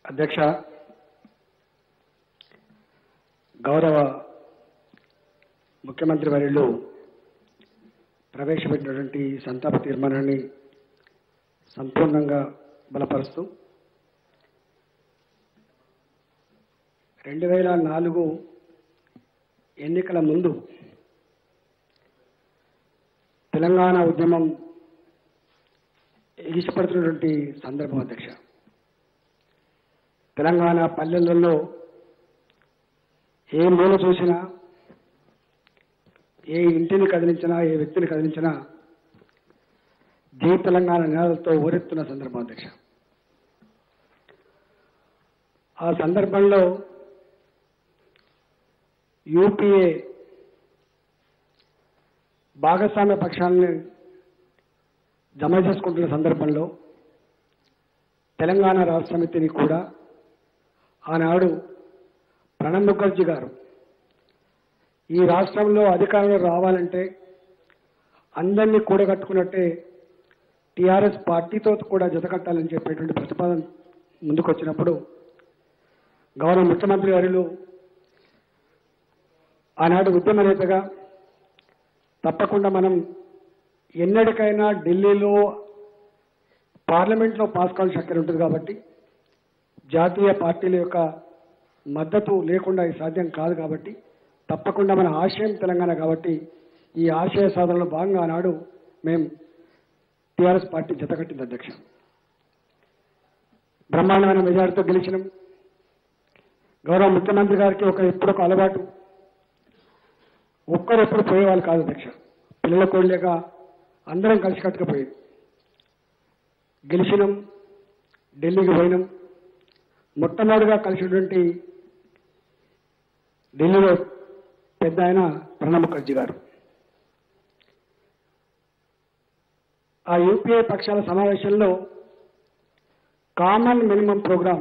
అధ్యక్ష గౌరవ ముఖ్యమంత్రి వర్యులు ప్రవేశపెట్టినటువంటి ఈ సంతాప తీర్మానాన్ని సంపూర్ణంగా బలపరుస్తూ రెండు వేల నాలుగు ఎన్నికల ముందు తెలంగాణ ఉద్యమం ఎగిసిపడుతున్నటువంటి సందర్భం అధ్యక్ష తెలంగాణ పల్లెలలో ఏ మూల చూసినా ఏ ఇంటిని కదిలించినా ఏ వ్యక్తిని కదిలించినా జై తెలంగాణ నినాదాలతో ఊరెత్తున్న సందర్భం అధ్యక్ష ఆ సందర్భంలో యూపీఏ భాగస్వామ్య పక్షాలని జమ చేసుకుంటున్న సందర్భంలో తెలంగాణ రాష్ట్ర సమితిని కూడా ఆనాడు ప్రణబ్ ముఖర్జీ గారు ఈ రాష్ట్రంలో అధికారంలో రావాలంటే అందరినీ కూడగట్టుకున్నట్టే టీఆర్ఎస్ పార్టీతో కూడా జతకట్టాలని చెప్పేటువంటి ప్రతిపాదన ముందుకు వచ్చినప్పుడు గౌరవ ముఖ్యమంత్రి గారిలో ఆనాడు ఉద్యమ నేతగా తప్పకుండా మనం ఎన్నటికైనా ఢిల్లీలో పార్లమెంట్లో పాస్ కావాల్సిన శక్తి ఉంటుంది కాబట్టి జాతీయ పార్టీల యొక్క మద్దతు లేకుండా ఇది సాధ్యం కాదు కాబట్టి తప్పకుండా మన ఆశయం తెలంగాణ కాబట్టి ఈ ఆశయ సాధనలో భాగంగా ఆనాడు మేము టీఆర్ఎస్ పార్టీ జతకట్టింది అధ్యక్ష బ్రహ్మాండమైన మెజారిటీతో గెలిచినాం గౌరవ ముఖ్యమంత్రి గారికి ఒక ఎప్పుడొక అలవాటు ఒక్కరు ఎప్పుడు పోయేవాళ్ళు కాదు అధ్యక్ష పిల్లల కోడలేక అందరం కలిసి కట్టుకుపోయేది గెలిచినాం ఢిల్లీకి పోయినాం మొట్టమొదటిగా కలిసినటువంటి ఢిల్లీలో పెద్ద ఆయన ప్రణబ్ ముఖర్జీ గారు ఆ యూపీఐ పక్షాల సమావేశంలో కామన్ మినిమం ప్రోగ్రాం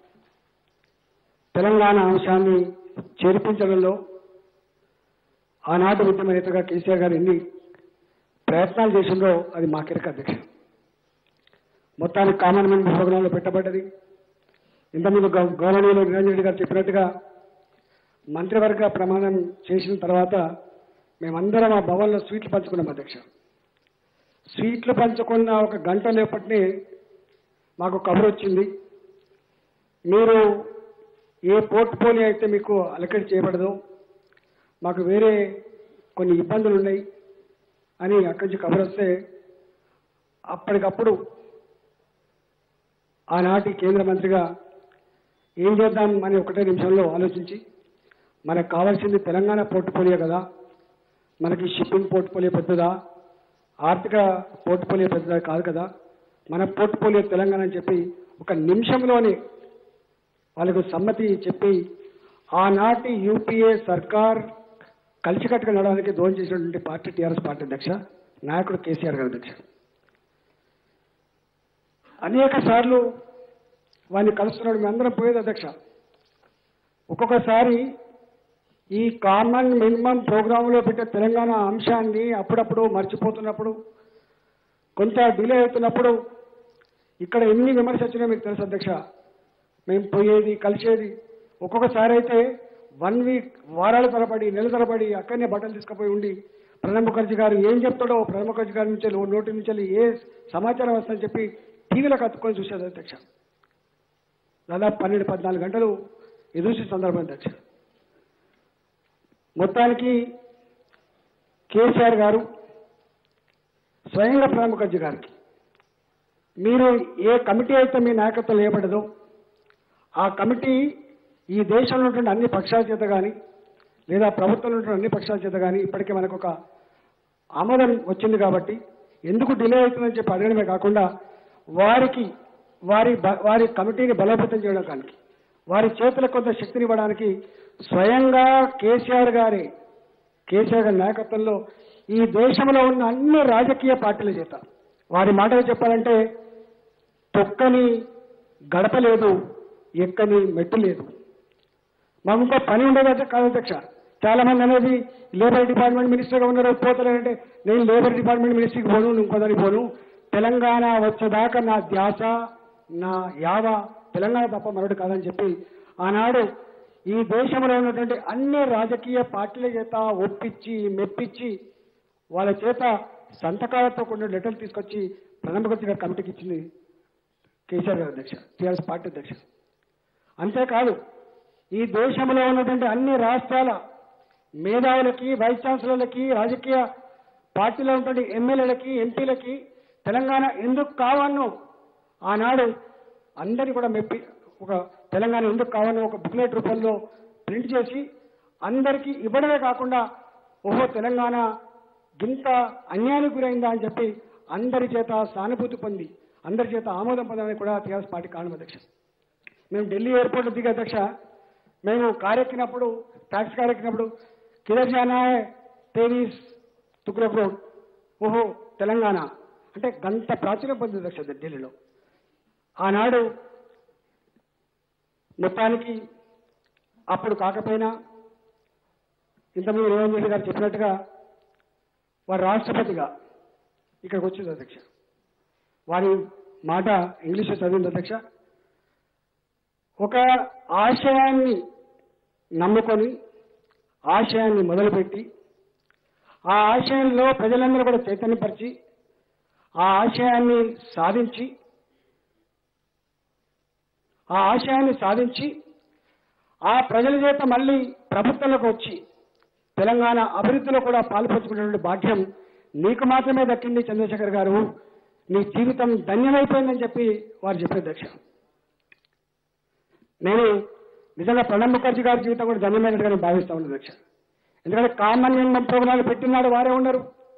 తెలంగాణ అంశాన్ని చేర్పించడంలో ఆనాటి ఉద్యమ నేతగా కేసీఆర్ గారు ఎన్ని ప్రయత్నాలు చేసిందో అది మా కిరక అధ్యక్ష మొత్తానికి కామన్ మెన్ ప్రోగ్రాంలో పెట్టబడ్డది ఇంతకుముందు గౌ- గౌరవనీయులు నిరంజన్ రెడ్డి గారు చెప్పినట్టుగా మంత్రివర్గ ప్రమాణం చేసిన తర్వాత మేమందరం ఆ భవన్లో స్వీట్లు పంచుకున్నాం అధ్యక్ష స్వీట్లు పంచుకున్న ఒక గంట లేపటినే మాకు కబురు వచ్చింది మీరు ఏ పోర్ట్ఫోలియో అయితే మీకు అలకెట్ చేయబడదో మాకు వేరే కొన్ని ఇబ్బందులు ఉన్నాయి అని అక్కడి నుంచి కబురు వస్తే అప్పటికప్పుడు ఆనాటి కేంద్ర మంత్రిగా ఏం చేద్దాం అని ఒకటే నిమిషంలో ఆలోచించి మనకు కావాల్సింది తెలంగాణ పోర్ట్ఫోలియో కదా మనకి షిప్పింగ్ పోర్ట్ఫోలియో పెద్దదా ఆర్థిక పోర్ట్ఫోలియో పెద్దదా కాదు కదా మన పోర్ట్ఫోలియో తెలంగాణ అని చెప్పి ఒక నిమిషంలోనే వాళ్ళకు సమ్మతి చెప్పి ఆనాటి యూపీఏ సర్కార్ కలిసికట్టుగా నడవడానికి దోహం చేసినటువంటి పార్టీ టీఆర్ఎస్ పార్టీ అధ్యక్ష నాయకుడు కేసీఆర్ గారు అధ్యక్ష అనేక సార్లు వాడిని కలుస్తున్నాడు మేము అందరం పోయేది అధ్యక్ష ఒక్కొక్కసారి ఈ కామన్ మినిమం ప్రోగ్రాంలో పెట్టే తెలంగాణ అంశాన్ని అప్పుడప్పుడు మర్చిపోతున్నప్పుడు కొంత డిలే అవుతున్నప్పుడు ఇక్కడ ఎన్ని విమర్శ వచ్చినా మీకు తెలుసు అధ్యక్ష మేము పోయేది కలిసేది ఒక్కొక్కసారి అయితే వన్ వీక్ వారాల తరబడి నెల తరబడి అక్కడనే బట్టలు తీసుకుపోయి ఉండి ప్రణబ్ ముఖర్జీ గారు ఏం చెప్తాడో ప్రణబ్ ముఖర్జీ గారి నుంచి ఓ నోటి నుంచి వెళ్ళి ఏ సమాచారం వస్తుందని చెప్పి టీవీలో కత్తుకొని చూసేది అధ్యక్ష దాదాపు పన్నెండు పద్నాలుగు గంటలు ఎదురు సందర్భం అధ్యక్ష మొత్తానికి కేసీఆర్ గారు స్వయంగా ప్రణబ్ ముఖర్జీ గారికి మీరు ఏ కమిటీ అయితే మీ నాయకత్వం లేబడదో ఆ కమిటీ ఈ దేశంలో ఉన్నటువంటి అన్ని పక్షాల చేత కానీ లేదా ప్రభుత్వంలో ఉన్నటువంటి అన్ని పక్షాల చేత కానీ ఇప్పటికే మనకు ఒక ఆమోదం వచ్చింది కాబట్టి ఎందుకు డిలే అవుతుందని చెప్పి అడగడమే కాకుండా వారికి వారి బ- వారి కమిటీని బలోపేతం చేయడానికి వారి చేతులకు కొంత శక్తిని ఇవ్వడానికి స్వయంగా కేసీఆర్ గారి కేసీఆర్ గారి నాయకత్వంలో ఈ దేశంలో ఉన్న అన్ని రాజకీయ పార్టీల చేత వారి మాటలు చెప్పాలంటే తొక్కని గడప లేదు ఎక్కని మెట్టు లేదు మాకు ఇంకో పని ఉండేది అంటే కాదు అధ్యక్ష చాలా మంది అనేది లేబర్ డిపార్ట్మెంట్ మినిస్టర్గా ఉన్నారు పోతలేరంటే నేను లేబర్ డిపార్ట్మెంట్ మినిస్టర్కి పోను ఇంకో దానికి పోను తెలంగాణ వచ్చేదాకా నా ధ్యాస నా యావ తెలంగాణ తప్ప మరొకటి కాదని చెప్పి ఆనాడు ఈ దేశంలో ఉన్నటువంటి అన్ని రాజకీయ పార్టీల చేత ఒప్పించి మెప్పించి వాళ్ళ చేత సంతకాలతో కొన్ని లెటర్లు తీసుకొచ్చి ప్రణబ్ ముఖర్జీ గారి కమిటీకి ఇచ్చింది కేసీఆర్ గారి అధ్యక్ష టీఆర్ఎస్ పార్టీ అధ్యక్ష అంతేకాదు ఈ దేశంలో ఉన్నటువంటి అన్ని రాష్ట్రాల మేధావులకి వైస్ ఛాన్సలర్లకి రాజకీయ పార్టీలో ఉన్నటువంటి ఎమ్మెల్యేలకి ఎంపీలకి తెలంగాణ ఎందుకు కావాలనో ఆనాడు అందరినీ కూడా మెప్పి ఒక తెలంగాణ ఎందుకు కావాలో ఒక బుక్లెట్ రూపంలో ప్రింట్ చేసి అందరికీ ఇవ్వడమే కాకుండా ఓహో తెలంగాణ గింత అన్యాయానికి గురైందా అని చెప్పి అందరి చేత సానుభూతి పొంది అందరి చేత ఆమోదం పొందడానికి కూడా టీఆర్ఎస్ పార్టీ కారణం అధ్యక్ష మేము ఢిల్లీ ఎయిర్పోర్ట్ దిగే అధ్యక్ష మేము కారెక్కినప్పుడు ట్యాక్సీ కారెక్కినప్పుడు కిదర్ జానా హై తేరీస్ తుగ్రక్ రోడ్ ఓహో తెలంగాణ అంటే గంట ప్రాచుర్యం పొందింది అధ్యక్ష ఢిల్లీలో ఆనాడు మొత్తానికి అప్పుడు కాకపోయినా ఇంతకుముందు రేవంత్ రెడ్డి గారు చెప్పినట్టుగా వారు రాష్ట్రపతిగా ఇక్కడికి వచ్చింది అధ్యక్ష వారి మాట ఇంగ్లీష్లో చదివింది అధ్యక్ష ఒక ఆశయాన్ని నమ్ముకొని ఆశయాన్ని మొదలుపెట్టి ఆ ఆశయంలో ప్రజలందరూ కూడా చైతన్యపరిచి ఆ ఆశయాన్ని సాధించి ఆ ఆశయాన్ని సాధించి ఆ ప్రజల చేత మళ్ళీ ప్రభుత్వంలోకి వచ్చి తెలంగాణ అభివృద్ధిలో కూడా పాల్పంచుకునేటువంటి భాగ్యం నీకు మాత్రమే దక్కింది చంద్రశేఖర్ గారు నీ జీవితం ధన్యమైపోయిందని చెప్పి వారు చెప్పిన అధ్యక్ష నేను నిజంగా ప్రణబ్ ముఖర్జీ గారి జీవితం కూడా ధన్యమైనట్టుగా నేను భావిస్తా ఉన్నాను అధ్యక్ష ఎందుకంటే కామన్ మినిమం ప్రోగ్రాలు పెట్టినాడు వారే ఉన్నారు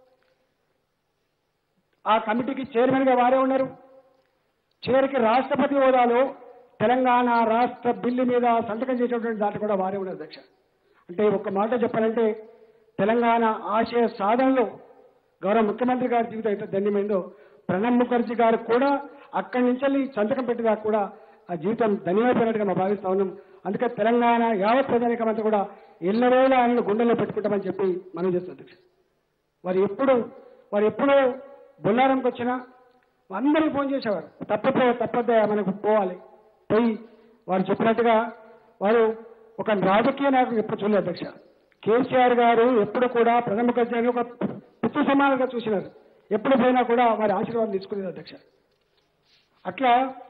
ఆ కమిటీకి చైర్మన్ గా వారే ఉన్నారు చివరికి రాష్ట్రపతి హోదాలో తెలంగాణ రాష్ట్ర బిల్లు మీద సంతకం చేసినటువంటి దాంట్లో కూడా వారే ఉన్నారు అధ్యక్ష అంటే ఒక మాట చెప్పాలంటే తెలంగాణ ఆశయ సాధనలో గౌరవ ముఖ్యమంత్రి గారి జీవితం అయితే ధన్యమైందో ప్రణబ్ ముఖర్జీ గారు కూడా అక్కడి నుంచి సంతకం పెట్టేదాకా కూడా ఆ జీవితం ధన్యమైపోయినట్టుగా మేము భావిస్తా ఉన్నాం అందుకే తెలంగాణ యావత్ ప్రజానికమంతా కూడా ఎల్లవేళ ఆయనను గుండెల్లో పెట్టుకుంటామని చెప్పి మనం చేస్తాం అధ్యక్ష వారు ఎప్పుడు వారు ఎప్పుడు బొల్లారంకి వచ్చినా అందరికీ ఫోన్ చేసేవారు తప్పదో తప్పదే మనకు పోవాలి పోయి వారు చెప్పినట్టుగా వారు ఒక రాజకీయ నాయకుడు ఎప్పుడు చూడలేదు అధ్యక్ష కేసీఆర్ గారు ఎప్పుడు కూడా ప్రథమ గజ్జాన్ని ఒక పుత్ర సమానంగా చూసినారు ఎప్పుడు పోయినా కూడా వారి ఆశీర్వాదం తీసుకునేది అధ్యక్ష అట్లా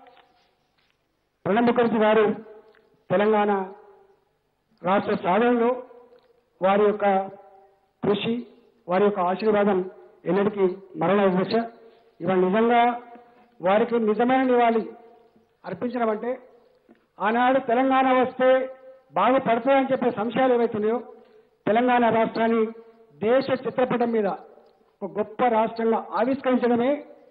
ప్రణబ్ ముఖర్జీ గారు తెలంగాణ రాష్ట్ర సాధనలో వారి యొక్క కృషి వారి యొక్క ఆశీర్వాదం ఎన్నటికీ మరణ అధ్యక్ష ఇవాళ నిజంగా వారికి నిజమైన నివాళి అర్పించడం అంటే ఆనాడు తెలంగాణ వస్తే బాగుపడుతుందని చెప్పే సంశయాలు ఏవైతున్నాయో తెలంగాణ రాష్ట్రాన్ని దేశ చిత్రపటం మీద ఒక గొప్ప రాష్ట్రంగా ఆవిష్కరించడమే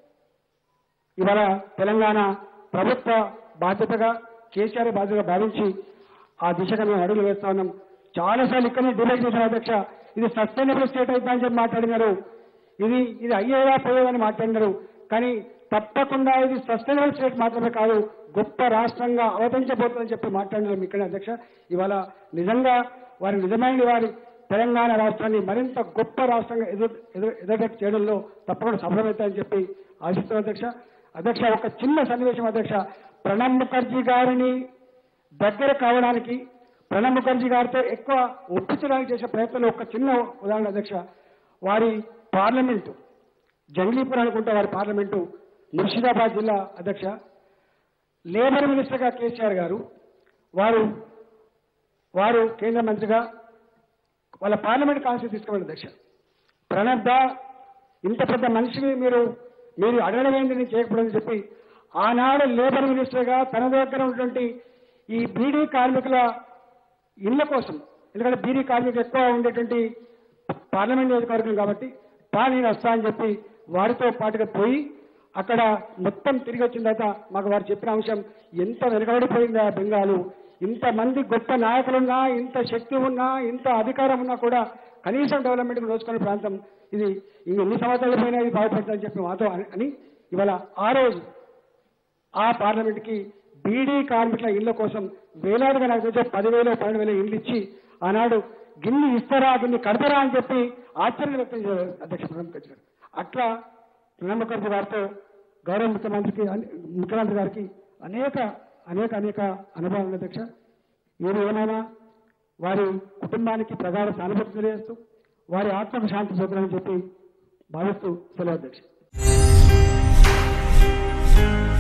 ఇవాళ తెలంగాణ ప్రభుత్వ బాధ్యతగా కేసీఆర్ బాధ్యతగా భావించి ఆ దిశగా మేము అడుగులు వేస్తా ఉన్నాం చాలాసార్లు ఇక్కడనే డిబేట్ చేశారు అధ్యక్ష ఇది సస్టైనబుల్ స్టేట్ అయిపోయిందని చెప్పి మాట్లాడినారు ఇది ఇది అయ్యేదా పోయేదని మాట్లాడినారు కానీ తప్పకుండా ఇది సస్టైనబుల్ స్టేట్ మాత్రమే కాదు గొప్ప రాష్ట్రంగా అవతరించబోతుందని చెప్పి మాట్లాడినారు ఇక్కడ అధ్యక్ష ఇవాళ నిజంగా వారి నిజమైన వారి తెలంగాణ రాష్ట్రాన్ని మరింత గొప్ప రాష్ట్రంగా ఎదురు ఎదురు ఎదురు చేయడంలో తప్పకుండా సఫలమవుతాయని చెప్పి ఆశిస్తున్నాను అధ్యక్ష అధ్యక్ష ఒక చిన్న సన్నివేశం అధ్యక్ష ప్రణబ్ ముఖర్జీ గారిని దగ్గర కావడానికి ప్రణబ్ ముఖర్జీ గారితో ఎక్కువ ఒప్పించడానికి చేసే ప్రయత్నంలో ఒక చిన్న ఉదాహరణ అధ్యక్ష వారి పార్లమెంటు జంగ్లీపూర్ అనుకుంటే వారి పార్లమెంటు ముర్షిదాబాద్ జిల్లా అధ్యక్ష లేబర్ మినిస్టర్గా కేసీఆర్ గారు వారు వారు కేంద్ర మంత్రిగా వాళ్ళ పార్లమెంట్ కాన్స్టిట్యూషన్ తీసుకువెళ్ళి అధ్యక్ష ప్రణబ్ దా ఇంత పెద్ద మనిషిని మీరు మీరు అడగడం ఏంటి నేను చేయకూడదని చెప్పి ఆనాడు లేబర్ మినిస్టర్గా తన దగ్గర ఉన్నటువంటి ఈ బీడీ కార్మికుల ఇళ్ల కోసం ఎందుకంటే బీడీ కార్మికులు ఎక్కువ ఉండేటువంటి పార్లమెంట్ నియోజకవర్గం కాబట్టి పా నేను వస్తా అని చెప్పి వారితో పాటుగా పోయి అక్కడ మొత్తం తిరిగి వచ్చిన తర్వాత మాకు వారు చెప్పిన అంశం ఎంత వెనుకబడిపోయిందా బెంగాలు ఇంతమంది గొప్ప నాయకులున్నా ఇంత శక్తి ఉన్నా ఇంత అధికారం ఉన్నా కూడా కనీసం డెవలప్మెంట్ రోజుకునే ప్రాంతం ఇది ఇంక ఎన్ని సంవత్సరాలు పోయినా ఇది బాగుపడుతుందని చెప్పి మాతో అని- అని ఇవాళ ఆ రోజు ఆ పార్లమెంట్కి బీడీ కార్మికుల ఇళ్ల కోసం వేలాదిగా నాకు తెలిసి పదివేలు పన్నెండు వేల ఇళ్ళు ఇచ్చి ఆనాడు గిన్ని ఇస్తారా గిన్ని కడతారా అని చెప్పి ఆశ్చర్యం వ్యక్తం చేశారు అధ్యక్ష ప్రణబ్ ముఖర్జీ గారు అట్లా ప్రణబ్ ముఖర్జీ గారితో గౌరవ ముఖ్యమంత్రికి అన్ని- ముఖ్యమంత్రి గారికి అనేక అనేక అనేక అనుభవాలు ఉన్నాయి అధ్యక్ష ఏది ఏమైనా వారి కుటుంబానికి ప్రగాఢ సానుభూతి తెలియజేస్తూ వారి ఆత్మకు శాంతి చూద్దామని చెప్పి భావిస్తూ సెలవు అధ్యక్ష